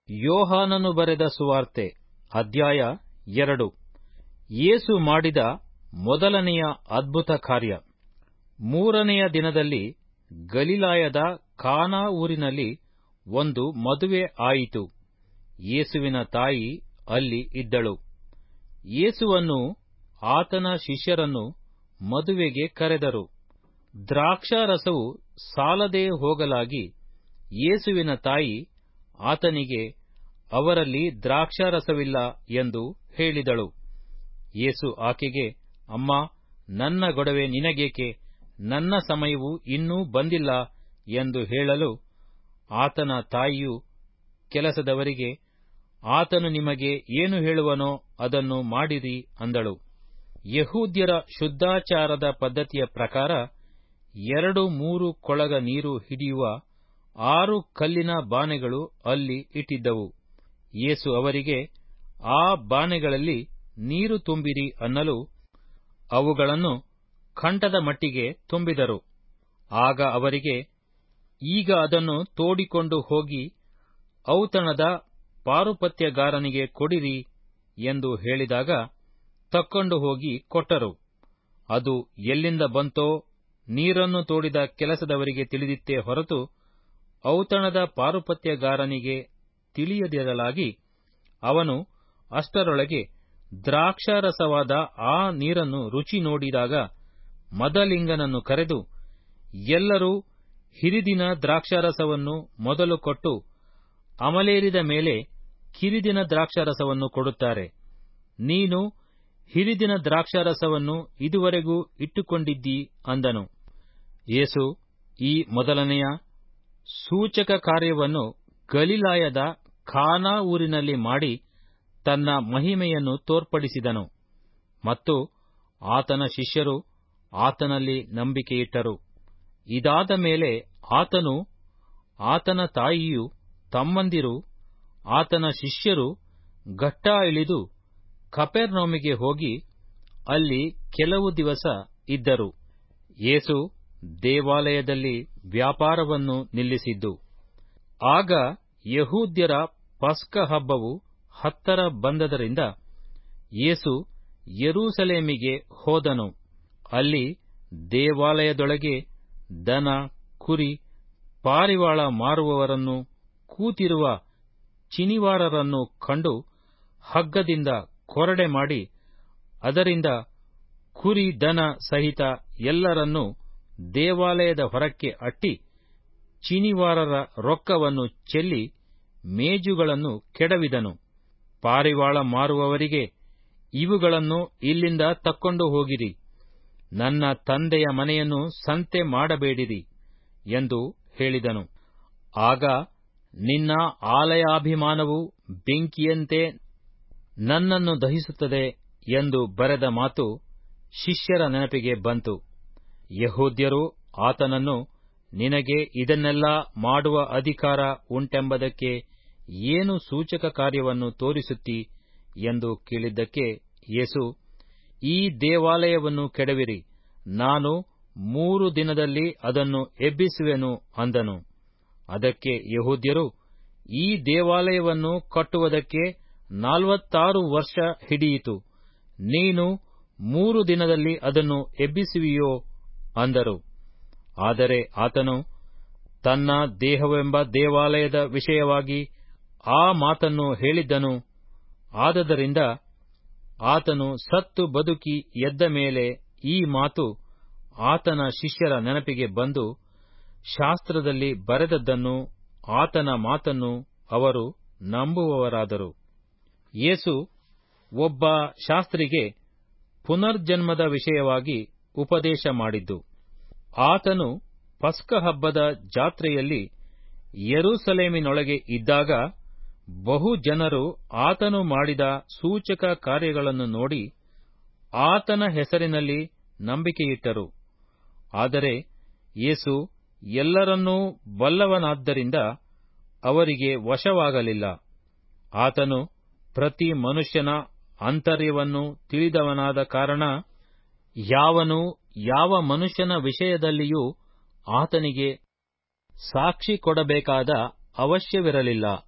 ಯೋಹಾನನು ಬರೆದ ಸುವಾರ್ತೆ ಅಧ್ಯಾಯ ಎರಡು ಯೇಸು ಮಾಡಿದ ಮೊದಲನೆಯ ಅದ್ಭುತ ಕಾರ್ಯ ಮೂರನೆಯ ದಿನದಲ್ಲಿ ಗಲಿಲಾಯದ ಕಾನಾ ಊರಿನಲ್ಲಿ ಒಂದು ಮದುವೆ ಆಯಿತು ಯೇಸುವಿನ ತಾಯಿ ಅಲ್ಲಿ ಇದ್ದಳು ಯೇಸುವನ್ನು ಆತನ ಶಿಷ್ಯರನ್ನು ಮದುವೆಗೆ ಕರೆದರು ದ್ರಾಕ್ಷಾರಸವು ಸಾಲದೆ ಹೋಗಲಾಗಿ ಯೇಸುವಿನ ತಾಯಿ ಆತನಿಗೆ ಅವರಲ್ಲಿ ದ್ರಾಕ್ಷಾರಸವಿಲ್ಲ ಎಂದು ಹೇಳಿದಳು ಯೇಸು ಆಕೆಗೆ ಅಮ್ಮ ನನ್ನ ಗೊಡವೆ ನಿನಗೇಕೆ ನನ್ನ ಸಮಯವು ಇನ್ನೂ ಬಂದಿಲ್ಲ ಎಂದು ಹೇಳಲು ಆತನ ತಾಯಿಯು ಕೆಲಸದವರಿಗೆ ಆತನು ನಿಮಗೆ ಏನು ಹೇಳುವನೋ ಅದನ್ನು ಮಾಡಿರಿ ಅಂದಳು ಯಹೂದ್ಯರ ಶುದ್ಧಾಚಾರದ ಪದ್ಧತಿಯ ಪ್ರಕಾರ ಎರಡು ಮೂರು ಕೊಳಗ ನೀರು ಹಿಡಿಯುವ ಆರು ಕಲ್ಲಿನ ಬಾನೆಗಳು ಅಲ್ಲಿ ಇಟ್ಟಿದ್ದವು ಯೇಸು ಅವರಿಗೆ ಆ ಬಾನೆಗಳಲ್ಲಿ ನೀರು ತುಂಬಿರಿ ಅನ್ನಲು ಅವುಗಳನ್ನು ಕಂಠದ ಮಟ್ಟಿಗೆ ತುಂಬಿದರು ಆಗ ಅವರಿಗೆ ಈಗ ಅದನ್ನು ತೋಡಿಕೊಂಡು ಹೋಗಿ ಔತಣದ ಪಾರುಪತ್ಯಗಾರನಿಗೆ ಕೊಡಿರಿ ಎಂದು ಹೇಳಿದಾಗ ತಕ್ಕೊಂಡು ಹೋಗಿ ಕೊಟ್ಟರು ಅದು ಎಲ್ಲಿಂದ ಬಂತೋ ನೀರನ್ನು ತೋಡಿದ ಕೆಲಸದವರಿಗೆ ತಿಳಿದಿತ್ತೇ ಹೊರತು ಔತಣದ ಪಾರುಪತ್ಯಗಾರನಿಗೆ ತಿಳಿಯದಿರಲಾಗಿ ಅವನು ಅಷ್ಟರೊಳಗೆ ದ್ರಾಕ್ಷಾರಸವಾದ ಆ ನೀರನ್ನು ರುಚಿ ನೋಡಿದಾಗ ಮದಲಿಂಗನನ್ನು ಕರೆದು ಎಲ್ಲರೂ ಹಿರಿದಿನ ದ್ರಾಕ್ಷಾರಸವನ್ನು ಮೊದಲು ಕೊಟ್ಟು ಅಮಲೇರಿದ ಮೇಲೆ ಕಿರಿದಿನ ದ್ರಾಕ್ಷಾರಸವನ್ನು ಕೊಡುತ್ತಾರೆ ನೀನು ಹಿರಿದಿನ ದ್ರಾಕ್ಷಾರಸವನ್ನು ಇದುವರೆಗೂ ಇಟ್ಟುಕೊಂಡಿದ್ದೀ ಅಂದನು ಯೇಸು ಈ ಮೊದಲನೆಯ ಸೂಚಕ ಕಾರ್ಯವನ್ನು ಗಲಿಲಾಯದ ಖಾನಾ ಊರಿನಲ್ಲಿ ಮಾಡಿ ತನ್ನ ಮಹಿಮೆಯನ್ನು ತೋರ್ಪಡಿಸಿದನು ಮತ್ತು ಆತನ ಶಿಷ್ಯರು ಆತನಲ್ಲಿ ನಂಬಿಕೆಯಿಟ್ಟರು ಇದಾದ ಮೇಲೆ ಆತನು ಆತನ ತಾಯಿಯು ತಮ್ಮಂದಿರು ಆತನ ಶಿಷ್ಯರು ಘಟ್ಟಾ ಇಳಿದು ಕಪೆರ್ನೌಮಿಗೆ ಹೋಗಿ ಅಲ್ಲಿ ಕೆಲವು ದಿವಸ ಇದ್ದರು ಯೇಸು ದೇವಾಲಯದಲ್ಲಿ ವ್ಯಾಪಾರವನ್ನು ನಿಲ್ಲಿಸಿದ್ದು ಆಗ ಯಹೂದ್ಯರ ಪಸ್ಕ ಹಬ್ಬವು ಹತ್ತರ ಬಂದದರಿಂದ ಯೇಸು ಯೆರೂಸಲೇಮಿಗೆ ಹೋದನು ಅಲ್ಲಿ ದೇವಾಲಯದೊಳಗೆ ದನ ಕುರಿ ಪಾರಿವಾಳ ಮಾರುವವರನ್ನು ಕೂತಿರುವ ಚಿನಿವಾರರನ್ನು ಕಂಡು ಹಗ್ಗದಿಂದ ಕೊರಡೆ ಮಾಡಿ ಅದರಿಂದ ಕುರಿ ದನ ಸಹಿತ ಎಲ್ಲರನ್ನೂ ದೇವಾಲಯದ ಹೊರಕ್ಕೆ ಅಟ್ಟಿ ಚಿನಿವಾರರ ರೊಕ್ಕವನ್ನು ಚೆಲ್ಲಿ ಮೇಜುಗಳನ್ನು ಕೆಡವಿದನು ಪಾರಿವಾಳ ಮಾರುವವರಿಗೆ ಇವುಗಳನ್ನು ಇಲ್ಲಿಂದ ತಕ್ಕೊಂಡು ಹೋಗಿರಿ ನನ್ನ ತಂದೆಯ ಮನೆಯನ್ನು ಸಂತೆ ಮಾಡಬೇಡಿರಿ ಎಂದು ಹೇಳಿದನು ಆಗ ನಿನ್ನ ಆಲಯಾಭಿಮಾನವು ಬೆಂಕಿಯಂತೆ ನನ್ನನ್ನು ದಹಿಸುತ್ತದೆ ಎಂದು ಬರೆದ ಮಾತು ಶಿಷ್ಯರ ನೆನಪಿಗೆ ಬಂತು ಯಹೂದ್ಯರು ಆತನನ್ನು ನಿನಗೆ ಇದನ್ನೆಲ್ಲ ಮಾಡುವ ಅಧಿಕಾರ ಉಂಟೆಂಬುದಕ್ಕೆ ಏನು ಸೂಚಕ ಕಾರ್ಯವನ್ನು ತೋರಿಸುತ್ತಿ ಎಂದು ಕೇಳಿದ್ದಕ್ಕೆ ಯೇಸು ಈ ದೇವಾಲಯವನ್ನು ಕೆಡವಿರಿ ನಾನು ಮೂರು ದಿನದಲ್ಲಿ ಅದನ್ನು ಎಬ್ಬಿಸುವೆನು ಅಂದನು ಅದಕ್ಕೆ ಯಹೂದ್ಯರು ಈ ದೇವಾಲಯವನ್ನು ಕಟ್ಟುವುದಕ್ಕೆ ನಲವತ್ತಾರು ವರ್ಷ ಹಿಡಿಯಿತು ನೀನು ಮೂರು ದಿನದಲ್ಲಿ ಅದನ್ನು ಎಬ್ಬಿಸುವಿಯೋ ಅಂದರು ಆದರೆ ಆತನು ತನ್ನ ದೇಹವೆಂಬ ದೇವಾಲಯದ ವಿಷಯವಾಗಿ ಆ ಮಾತನ್ನು ಹೇಳಿದ್ದನು ಆದದರಿಂದ ಆತನು ಸತ್ತು ಬದುಕಿ ಎದ್ದ ಮೇಲೆ ಈ ಮಾತು ಆತನ ಶಿಷ್ಯರ ನೆನಪಿಗೆ ಬಂದು ಶಾಸ್ತ್ರದಲ್ಲಿ ಬರೆದದ್ದನ್ನು ಆತನ ಮಾತನ್ನು ಅವರು ನಂಬುವವರಾದರು ಯೇಸು ಒಬ್ಬ ಶಾಸ್ತ್ರಿಗೆ ಪುನರ್ಜನ್ಮದ ವಿಷಯವಾಗಿ ಉಪದೇಶ ಮಾಡಿದ್ದು ಆತನು ಪಸ್ಕಹಬ್ಬದ ಜಾತ್ರೆಯಲ್ಲಿ ಯೆರೂಸಲೇಮಿನೊಳಗೆ ಇದ್ದಾಗ ಬಹು ಜನರು ಆತನು ಮಾಡಿದ ಸೂಚಕ ಕಾರ್ಯಗಳನ್ನು ನೋಡಿ ಆತನ ಹೆಸರಿನಲ್ಲಿ ನಂಬಿಕೆಯಿಟ್ಟರು ಆದರೆ ಯೇಸು ಎಲ್ಲರನ್ನೂ ಬಲ್ಲವನಾದ್ದರಿಂದ ಅವರಿಗೆ ವಶವಾಗಲಿಲ್ಲ ಆತನು ಪ್ರತಿ ಮನುಷ್ಯನ ಆಂತರ್ಯವನ್ನು ತಿಳಿದವನಾದ ಕಾರಣ ಯಾವನು ಯಾವ ಮನುಷ್ಯನ ವಿಷಯದಲ್ಲಿಯೂ ಆತನಿಗೆ ಸಾಕ್ಷಿ ಕೊಡಬೇಕಾದ ಅವಶ್ಯವಿರಲಿಲ್ಲ